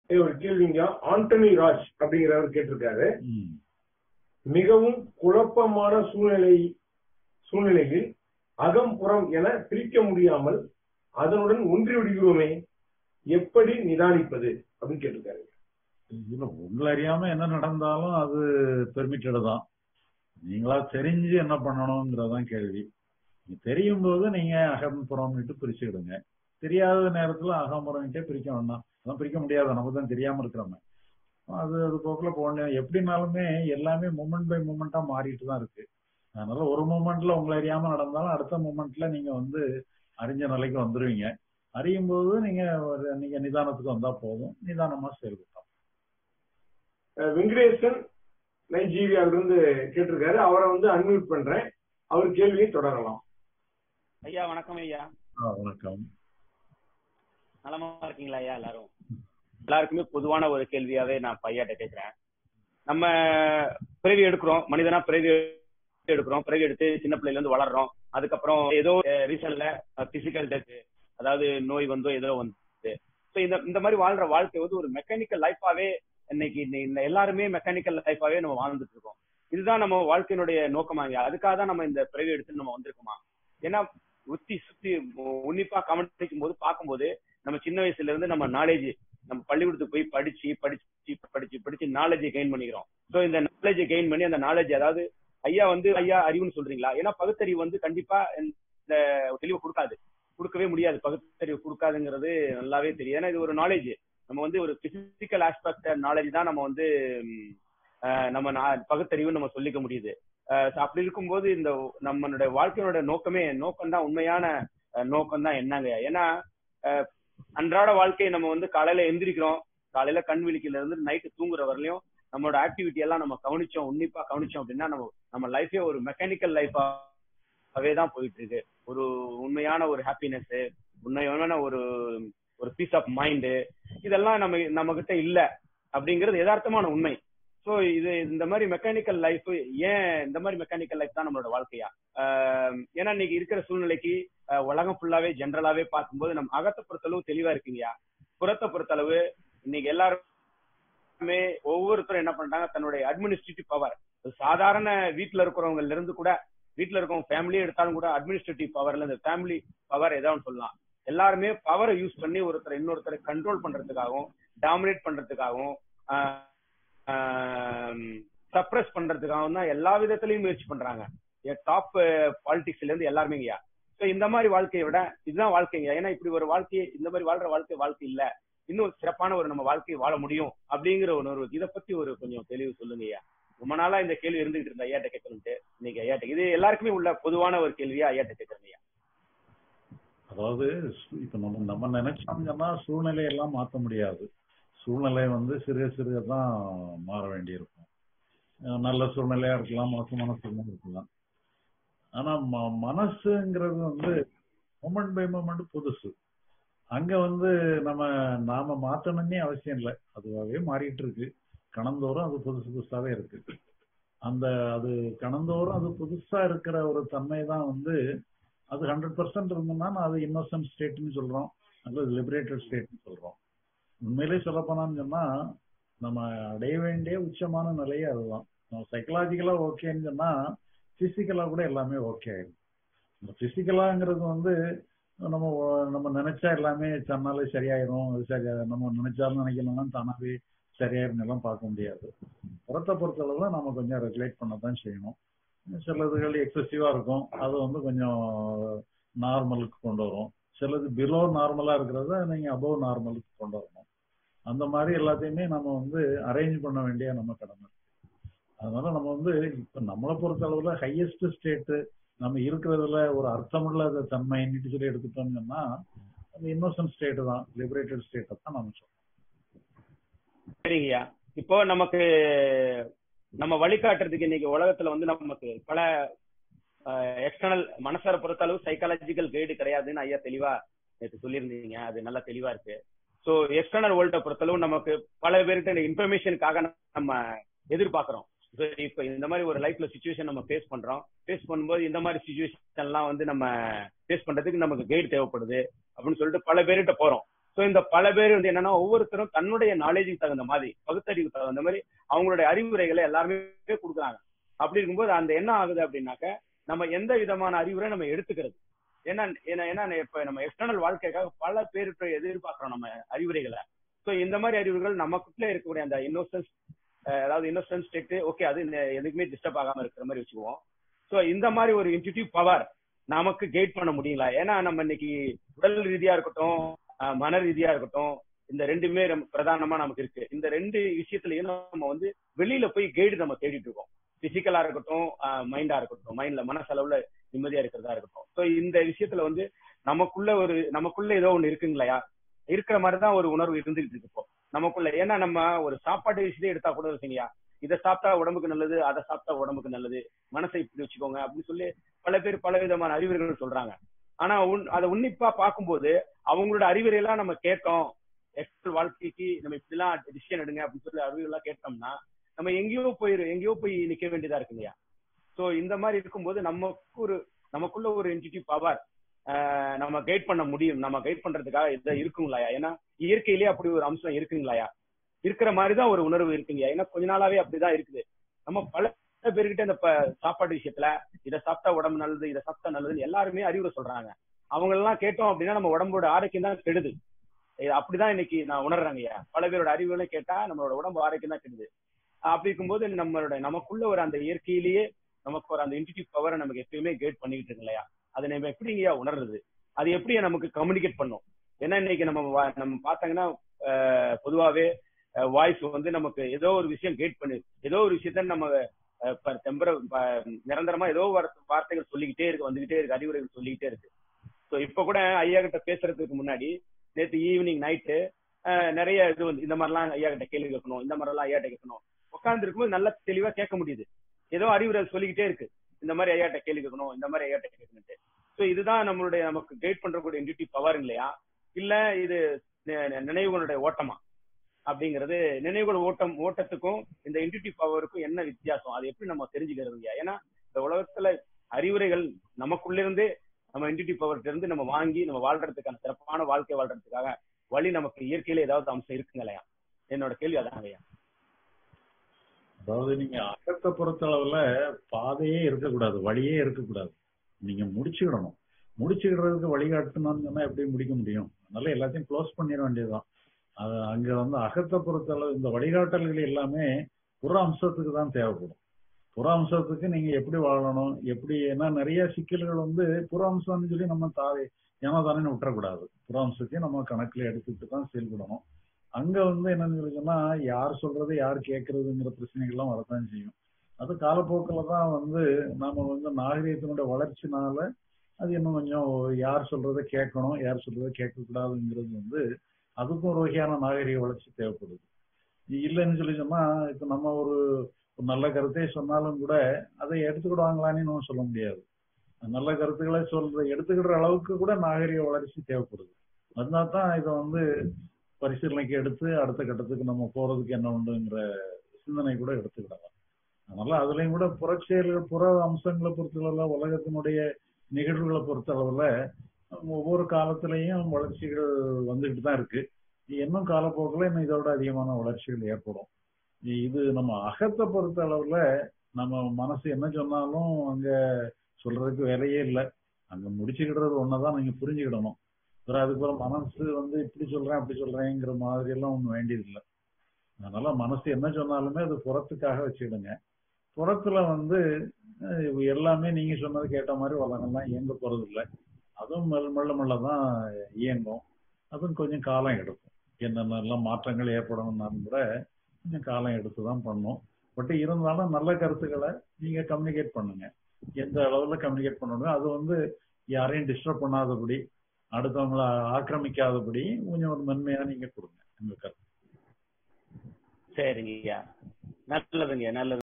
இது ஒரு கேள்விங்க ஆண்டனி ராஜ் அப்படிங்கிறவர் கேட்டிருக்காரு ம். மிகவும் குழப்பமான சூழ்நிலை சூழ்நிலையில் அகம் புறம் என பிரிக்க முடியாமல் அதனுடன் ஒன்றி விடுகிறோமே எப்படி நிதானிப்பது அப்படின்னு கேட்டிருக்காரு இல்ல உங்களை அறியாம என்ன நடந்தாலும் அது பெர்மிட்டட் தான் நீங்களா தெரிஞ்சு என்ன பண்ணணுங்கிறதான் கேள்வி நீங்க தெரியும் போது நீங்க அகம்புறம்னுட்டு பிரிச்சுக்கிடுங்க தெரியாத நேரத்துல அகம்புறம்கிட்டே பிரிக்க வேண்டாம் அதான் பிரிக்க முடியாது நமக்கு தான் தெரியாம இருக்கிறோமே அது அது போக்குல போகணும் எப்படினாலுமே எல்லாமே மூமெண்ட் பை மூமெண்டா மாறிட்டு தான் இருக்கு அதனால ஒரு மூமெண்ட்ல உங்களை அறியாம நடந்தாலும் அடுத்த மூமெண்ட்ல நீங்க வந்து அறிஞ்ச நிலைக்கு வந்துருவீங்க அறியும் போது நீங்க ஒரு- நீங்க நிதானத்துக்கு வந்தா போதும் நிதானமா செயல்பட்டோம் அஹ் வெங்கடேசன் நைஜீரியாவில இருந்து கேட்டிருக்காரு அவரை வந்து அன்மியூட் பண்றேன் அவர் கேள்வியை தொடரலாம் ஐயா வணக்கம் ஐயா ஆ, வணக்கம் நலமா இருக்கீங்களா ஐயா எல்லாரும் எல்லாருக்குமே பொதுவான ஒரு கேள்வியாவே நான் இப்ப ஐயாட்ட கேட்கிறேன் நம்ம பிறவி எடுக்கிறோம் மனிதனா பிறவி எடுக்கிறோம் பிறவி எடுத்து சின்ன பிள்ளைல இருந்து வளர்றோம் அதுக்கப்புறம் ஏதோ ரீசன்ல பிசிக்கல் டெத் அதாவது நோய் வந்தோ ஏதோ வந்து ஸோ இந்த இந்த மாதிரி வாழ்ற வாழ்க்கை வந்து ஒரு மெக்கானிக்கல் லைஃபாவே இன்னைக்கு இந்த- இந்த எல்லாருமே மெக்கானிக்கல் லைஃபாவே நம்ம வாழ்ந்துட்டு இருக்கோம் இதுதான் நம்ம வாழ்க்கையினுடைய நோக்கமாங்க அதுக்காக தான் நம்ம இந்த பிறவி எடுத்து நம்ம வந்திருக்கோமா ஏன்னா உத்தி சுத்தி உன்னிப்பா கவனிக்கும் போது பார்க்கும்போது நம்ம சின்ன வயசுல இருந்து நம்ம நாலேஜ் நம்ம பள்ளிக்கூடத்துக்கு போய் படிச்சு படிச்சு படிச்சு படிச்சு நாலேஜை கெயின் பண்ணிக்கிறோம் சோ இந்த நாலேஜை கெயின் பண்ணி அந்த நாலேஜ் அதாவது ஐயா வந்து ஐயா அறிவுன்னு சொல்றீங்களா ஏன்னா பகுத்தறிவு வந்து கண்டிப்பா இந்த தெளிவு கொடுக்காது கொடுக்கவே முடியாது பகுத்தறிவு கொடுக்காதுங்கிறது நல்லாவே தெரியும் ஏன்னா இது ஒரு நாலேஜ் நம்ம வந்து ஒரு பிசிக்கல் ஆஸ்பெக்ட் நாலேஜ் தான் நம்ம வந்து ம், அஹ், நம்ம நா- பகுத்தறிவு நம்ம சொல்லிக்க முடியுது அஹ், so அப்படி இருக்கும்போது இந்த நம்மளுடைய வாழ்க்கையோட நோக்கமே நோக்கம் தான் உண்மையான நோக்கம் தான் என்னங்க ஏன்னா அஹ், அன்றாட வாழ்க்கையை நம்ம வந்து காலையில எந்திரிக்கிறோம் காலையில கண் விழிக்கல இருந்து நைட்டு தூங்குற வரலையும் நம்மளோட ஆக்டிவிட்டி எல்லாம் நம்ம கவனிச்சோம் உன்னிப்பா கவனிச்சோம் அப்படின்னா நம்ம நம்ம லைஃபே ஒரு மெக்கானிக்கல் லைஃபாவே தான் போயிட்டு இருக்கு ஒரு உண்மையான ஒரு ஹாப்பினஸ் உண்மையான ஒரு ஒரு பீஸ் ஆஃப் மைண்டு இதெல்லாம் நம்ம நம்ம கிட்ட இல்ல அப்படிங்கிறது யதார்த்தமான உண்மை சோ இது இந்த மாதிரி மெக்கானிக்கல் லைஃப் ஏன் இந்த மாதிரி மெக்கானிக்கல் லைஃப் தான் நம்மளோட வாழ்க்கையா ஆஹ் ஏன்னா இன்னைக்கு இருக்கிற சூழ்நிலைக்கு ஆஹ் உலகம் ஃபுல்லாவே ஜென்ரலாவே பார்க்கும்போது நம்ம அகத்தை பொறுத்தளவு தெளிவா இருக்குங்கய்யா புறத்தை பொறுத்தளவு இன்னைக்கு எல்லாருமே ஒவ்வொருத்தரும் என்ன பண்றாங்க தன்னுடைய அட்மினிஸ்ட்ரேட்டிவ் பவர் சாதாரண வீட்டுல இருக்கிறவங்கல இருந்து கூட வீட்டுல இருக்கவங்க ஃபேமிலியே எடுத்தாலும் கூட அட்மினிஸ்ட்ரேட்டிவ் பவர்ல இந்த ஃபேமிலி பவர் ஏதாவது சொல்லலாம் எல்லாருமே பவரை யூஸ் பண்ணி ஒருத்தர் இன்னொருத்தரை கண்ட்ரோல் பண்றதுக்காகவும் டாமினேட் பண்றதுக்காகவும் சப்ரஸ் பண்றதுக்காகவும் தான் எல்லா விதத்திலையும் முயற்சி பண்றாங்க டாப் பாலிடிக்ஸ்ல இருந்து எல்லாருமேங்கய்யா ஸோ இந்த மாதிரி வாழ்க்கையை விட இதுதான் வாழ்க்கைங்க ஏன்னா இப்படி ஒரு வாழ்க்கையை இந்த மாதிரி வாழ்ற வாழ்க்கை வாழ்க்கை இல்ல இன்னும் சிறப்பான ஒரு நம்ம வாழ்க்கையை வாழ முடியும் அப்படிங்கிற ஒரு உணர்வு இதை பத்தி ஒரு கொஞ்சம் தெளிவு சொல்லுங்க ஐயா ரொம்ப நாளா இந்த கேள்வி இருந்துகிட்டு இருந்த ஐயாட்ட கேட்கணும்ட்டு இன்னைக்கு ஐயாட்ட இது எல்லாருக்குமே உள்ள பொதுவான ஒரு கேள்வியா ஐயாட்ட கேட்கறேன் ஐயா அதாவது சு- இப்ப நம்ம நம்ம நினைச்சோம்னா சூழ்நிலை எல்லாம் மாத்த முடியாது சூழ்நிலை வந்து சிறுக சிறுக தான் மாற வேண்டியிருக்கும் அஹ் நல்ல சூழ்நிலையா இருக்கலாம் மோசமான சூழ்நிலை இருக்கலாம் ஆனா ம- மனசுங்கிறது வந்து மூமெண்ட் பை மூமெண்ட் புதுசு அங்க வந்து நம்ம நாம மாத்தணும்னே அவசியம் இல்லை அதுவாகவே மாறிட்டு இருக்கு கணந்தோறும் அது புதுசு புதுசாவே இருக்கு அந்த அது கணந்தோறும் அது புதுசா இருக்கிற ஒரு தன்மை தான் வந்து அது ஹண்ட்ரட் பர்சன்ட் இருந்தோம்னா அது இன்னோசன்ட் ஸ்டேட்னு சொல்றோம் அல்லது லிபரேட்டட் ஸ்டேட்னு சொல்றோம் உண்மையிலே சொல்ல போனான்னு சொன்னா நம்ம அடைய வேண்டிய உச்சமான நிலையே அதுதான் நம்ம சைக்கலாஜிக்கலா ஓகேன்னு சொன்னா பிசிக்கலா கூட எல்லாமே ஓகே ஆயிடும் இந்த பிசிக்கலாங்கிறது வந்து நம்ம ஒ- நம்ம நினைச்சா எல்லாமே தன்னாலே சரியாயிரும் அது சரியா நம்ம நினைச்சாலும் நினைக்கலாம் தானாவே சரியாயிரும் எல்லாம் பார்க்க முடியாது புறத்தை பொறுத்தளவு நம்ம கொஞ்சம் ரெகுலேட் பண்ண தான் செய்யணும் சிலதுகள் எக்ஸசிவா இருக்கும் அது வந்து கொஞ்சம் நார்மலுக்கு கொண்டு வரும் சிலது பிலோ நார்மலா இருக்கிறத நீங்க அபவ் நார்மலுக்கு கொண்டு வரணும் அந்த மாதிரி எல்லாத்தையுமே நம்ம வந்து அரேஞ்ச் பண்ண வேண்டிய நம்ம கடமை அதனால நம்ம வந்து இப்ப நம்மளை பொறுத்த அளவுல ஹையஸ்ட் ஸ்டேட் நம்ம இருக்கிறதுல ஒரு அர்த்தமுள்ள தன்மைன்னு சொல்லி எடுத்துட்டோம்னு சொன்னா அது இன்னோசன்ட் ஸ்டேட் தான் லிபரேட்டட் ஸ்டேட்டை தான் நம்ம சொல்றோம் சரிங்கய்யா இப்போ நமக்கு நம்ம வழிகாட்டுறதுக்கு இன்னைக்கு உலகத்துல வந்து நமக்கு பல எக்ஸ்டர்னல் மனசார பொறுத்தளவு சைக்காலஜிக்கல் கைடு கிடையாதுன்னு ஐயா தெளிவா நேற்று சொல்லியிருந்தீங்க அது நல்லா தெளிவா இருக்கு சோ எக்ஸ்டர்னல் வேர்ல்ட பொறுத்தளவு நமக்கு பல பேர்கிட்ட இன்ஃபர்மேஷனுக்காக நம்ம எதிர்பார்க்கிறோம் So, இப்ப இந்த மாதிரி ஒரு லைஃப்ல சுச்சுவேஷன் நம்ம ஃபேஸ் பண்றோம் ஃபேஸ் பண்ணும்போது இந்த மாதிரி சுச்சுவேஷன் எல்லாம் வந்து நம்ம ஃபேஸ் பண்றதுக்கு நமக்கு கைடு தேவைப்படுது அப்படின்னு சொல்லிட்டு பல பேர்கிட்ட போறோம் சோ சோ இந்த பல பேர் வந்து என்னன்னா ஒவ்வொருத்தரும் தன்னுடைய நாலேஜுக்கு தகுந்த மாதிரி பகுத்தறிவுக்கு தகுந்த மாதிரி அவங்களுடைய அறிவுரைகளை எல்லாருமே கொடுக்குறாங்க அப்படி இருக்கும்போது அந்த என்ன ஆகுது அப்படின்னாக்க நம்ம எந்த விதமான அறிவுரை நம்ம எடுத்துக்கிறது ஏன்னா ஏன்னா ஏன்னா இப்ப நம்ம எக்ஸ்டர்னல் வாழ்க்கைக்காக பல பேர் இப்ப எதிர்பார்க்கிறோம் நம்ம அறிவுரைகளை சோ இந்த மாதிரி அறிவுரைகள் நமக்குள்ள இருக்கக்கூடிய அந்த இன்னோசன்ஸ் அதாவது இன்னோசன்ஸ் ஸ்டேட் ஓகே அது இந்த- எதுக்குமே டிஸ்டர்ப் ஆகாம இருக்கிற மாதிரி வச்சுக்குவோம் சோ இந்த மாதிரி ஒரு இன்டியூட்டிவ் பவர் நமக்கு கைட் பண்ண முடியுங்களா ஏன்னா நம்ம இன்னைக்கு உடல் ரீதியா இருக்கட்டும் அஹ், மன ரீதியா இருக்கட்டும் இந்த ரெண்டுமே ரொம்ப பிரதானமா நமக்கு இருக்கு இந்த ரெண்டு விஷயத்துலயும் நம்ம வந்து வெளியில போய் கைடு நம்ம தேடிட்டு இருக்கோம் பிசிக்கலா இருக்கட்டும் மைண்டா இருக்கட்டும் மைண்ட்ல மனசளவுல நிம்மதியா இருக்கிறதா இருக்கட்டும் சோ இந்த விஷயத்துல வந்து நமக்குள்ள ஒரு நமக்குள்ள ஏதோ ஒண்ணு இருக்குங்களையா இருக்கிற மாதிரிதான் ஒரு உணர்வு இருந்துகிட்டு இருக்கு இப்போ நமக்குள்ள ஏன்னா நம்ம ஒரு சாப்பாடு விஷயத்தை எடுத்தா கூட வச்சுங்கய்யா இதை சாப்பிட்டா உடம்புக்கு நல்லது அதை சாப்பிட்டா உடம்புக்கு நல்லது மனசை இப்படி வச்சுக்கோங்க அப்படின்னு சொல்லி பல பேர் பல விதமான அறிவுரைகள் சொல்றாங்க ஆனா உன் அதை உன்னிப்பா பார்க்கும்போது அவங்களோட அறிவுரையெல்லாம் நம்ம கேட்டோம் எக்ஸ்ட்ரல் வாழ்க்கைக்கு நம்ம இப்படிலாம் டிசிஷன் எடுங்க அப்படின்னு சொல்லி அறிவுரைலாம் கேட்டோம்னா நம்ம எங்கேயோ போயிரு எங்கேயோ போய் நிக்க வேண்டியதா இருக்கு இல்லையா சோ இந்த மாதிரி இருக்கும்போது நமக்கு ஒரு நமக்குள்ள ஒரு என்டிட்டி பவர் நம்ம கைட் பண்ண முடியும் நம்ம கைட் பண்றதுக்காக இதை இருக்குங்களாயா ஏன்னா இயற்கையிலேயே அப்படி ஒரு அம்சம் இருக்குங்களாயா இருக்கிற மாதிரிதான் ஒரு உணர்வு இருக்குங்கய்யா ஏன்னா கொஞ்ச நாளாவே அப்படிதான் இருக்குது நம்ம பல பேர்கிட்ட இந்த ப- சாப்பாடு விஷயத்துல இதை சாப்பிட்டா உடம்பு நல்லது இதை சாப்பிட்டா நல்லதுன்னு எல்லாருமே அறிவுரை சொல்றாங்க அவங்க எல்லாம் கேட்டோம் அப்படின்னா நம்ம உடம்போட ஆரோக்கியம் தான் கெடுது இது அப்படிதான் இன்னைக்கு நான் உணர்றேங்க ஐயா பல பேரோட அறிவுகளை கேட்டா நம்மளோட உடம்பு ஆரோக்கியம் தான் கெடுது அப்படி இருக்கும்போது நம்மளோட நமக்குள்ள ஒரு அந்த இயற்கையிலேயே நமக்கு ஒரு அந்த இன்டிடியூட் பவரை நமக்கு எப்பயுமே கைட் பண்ணிக்கிட்டு இருக்கு இல்லையா அதை நம்ம எப்படிங்கய்யா உணர்றது அது எப்படி நமக்கு கம்யூனிகேட் பண்ணும் ஏன்னா இன்னைக்கு நம்ம வா- நம்ம பார்த்தாங்கன்னா அஹ், பொதுவாவே வாய்ஸ் வந்து நமக்கு ஏதோ ஒரு விஷயம் கைட் பண்ணு ஏதோ ஒரு விஷயத்த நம்ம அஹ், ப- தெம்பர ப- நிரந்தரமா ஏதோ வார்த்தை- வார்த்தைகள் சொல்லிக்கிட்டே இருக்கு வந்துகிட்டே இருக்கு அறிவுரைகள் சொல்லிக்கிட்டே இருக்கு ஸோ இப்ப கூட ஐயா கிட்ட பேசுறதுக்கு முன்னாடி நேற்று ஈவினிங் நைட்டு நிறைய இது வந்து இந்த மாதிரிலாம் ஐயா கிட்ட கேள்வி கேட்கணும் இந்த மாதிரிலாம் ஐயா கிட்ட கேட்கணும் உட்கார்ந்து இருக்கும்போது நல்லா தெளிவா கேட்க முடியுது ஏதோ அறிவுரை சொல்லிக்கிட்டே இருக்கு இந்த மாதிரி ஐயாட்ட கேள்வி கேட்கணும் இந்த மாதிரி ஐயாட்ட கேட்கணும்ட்டு ஸோ இதுதான் நம்மளுடைய நமக்கு கைட் பண்றக்கூடிய இன்டியூட்டி பவர் இல்லையா இல்ல இது நி- நினைவுகளுடைய ஓட்டமா அப்படிங்கிறது நினைவுகள் ஓட்டம் ஓட்டத்துக்கும் இந்த இன்டியூட்டி பவருக்கும் என்ன வித்தியாசம் அது எப்படி நம்ம தெரிஞ்சுக்கிறது இல்லையா ஏன்னா இந்த உலகத்துல அறிவுரைகள் நமக்குள்ளிருந்தே நம்ம இன்டியூட்டி பவர்ட்ட இருந்து நம்ம வாங்கி நம்ம வாழ்றதுக்கான சிறப்பான வாழ்க்கை வாழ்றதுக்காக வழி நமக்கு இயற்கையில ஏதாவது அம்சம் இருக்குங்களையா என்னோட கேள்வி அதான் ஐயா அதாவது நீங்க அகத்தை பொறுத்தளவுல பாதையே இருக்கக்கூடாது வழியே இருக்கக்கூடாது நீங்க முடிச்சுக்கிடணும் முடிச்சுக்கிறதுக்கு வழிகாட்டணும்னு சொன்னா எப்படி முடிக்க முடியும் அதனால எல்லாத்தையும் க்ளோஸ் பண்ணிட வேண்டியதுதான் அது அங்க வந்து அகத்தை பொறுத்தளவு இந்த வழிகாட்டல்கள் எல்லாமே புற அம்சத்துக்கு தான் தேவைப்படும் புற அம்சத்துக்கு நீங்க எப்படி வாழணும் எப்படி ஏன்னா நிறைய சிக்கல்கள் வந்து புற அம்சம்னு சொல்லி நம்ம தாவே ஏன்னா தானே விட்டுறக்கூடாது புற அம்சத்தையும் நம்ம கணக்குல எடுத்துக்கிட்டு தான் செயல்படணும் அங்க வந்து என்னன்னு சொல்லி சொன்னா யார் சொல்றது யார் கேட்கறதுங்கிற பிரச்சனைகள்லாம் வரத்தான் செய்யும் அது காலப்போக்கில் தான் வந்து நாம வந்து நாகரீகத்தினுடைய வளர்ச்சினால அது இன்னும் கொஞ்சம் யார் சொல்றதை கேட்கணும் யார் சொல்றதை கேட்கக்கூடாதுங்கிறது வந்து அதுக்கும் ஒரு வகையான நாகரீக வளர்ச்சி தேவைப்படுது இல்லைன்னு சொல்லி சொன்னா இப்ப நம்ம ஒரு ஒரு நல்ல கருத்தை சொன்னாலும் கூட அதை எடுத்துக்கிடுவாங்களான்னு நம்ம சொல்ல முடியாது நல்ல கருத்துக்களை சொல்ற எடுத்துக்கிற அளவுக்கு கூட நாகரிக வளர்ச்சி தேவைப்படுது அதனால தான் இதை வந்து பரிசீலனைக்கு எடுத்து அடுத்த கட்டத்துக்கு நம்ம போறதுக்கு என்ன உண்டுங்கிற சிந்தனை கூட எடுத்துக்கிடலாம் அதனால அதுலயும் கூட புறச்செயல்கள் புற அம்சங்களை பொறுத்தளவுல உலகத்தினுடைய நிகழ்வுகளை பொறுத்தளவுல ஒவ்வொரு காலத்திலையும் வளர்ச்சிகள் வந்துகிட்டு தான் இருக்கு இன்னும் காலப்போக்கில் இன்னும் இதோட அதிகமான வளர்ச்சிகள் ஏற்படும் இது நம்ம அகத்தை பொறுத்த அளவுல நம்ம மனசு என்ன சொன்னாலும் அங்க சொல்றதுக்கு வேலையே இல்லை அங்க முடிச்சுக்கிடுறது ஒன்னதான் நீங்க புரிஞ்சுக்கிடணும் அப்புறம் அதுக்கப்புறம் மனசு வந்து இப்படி சொல்றேன் அப்படி சொல்றேங்கிற மாதிரி எல்லாம் ஒண்ணு வேண்டியதில்லை அதனால மனசு என்ன சொன்னாலுமே அது புறத்துக்காக வச்சுக்கிடுங்க புறத்துல வந்து அஹ், எல்லாமே நீங்க சொன்னது கேட்ட மாதிரி உலகம்லாம் இயங்க போறது இல்லை அதுவும் மெல்ல மெல்ல மெல்ல தான் இயங்கும் அதுவும் கொஞ்சம் காலம் எடுக்கும் என்னென்னலாம் மாற்றங்கள் ஏற்படணும்னாலும் கூட கொஞ்சம் காலம் எடுத்து தான் பண்ணும் பட் இருந்தாலும் நல்ல கருத்துக்களை நீங்க கம்யூனிகேட் பண்ணுங்க எந்த அளவுல கம்யூனிகேட் பண்ணணும் அது வந்து யாரையும் டிஸ்டர்ப் பண்ணாதபடி அடுத்தவங்கள ஆக்கிரமிக்காதபடி கொஞ்சம் ஒரு மென்மையா நீங்க கொடுங்க உங்க கருத்து சரிங்க ஐயா நல்லதுங்க நல்லது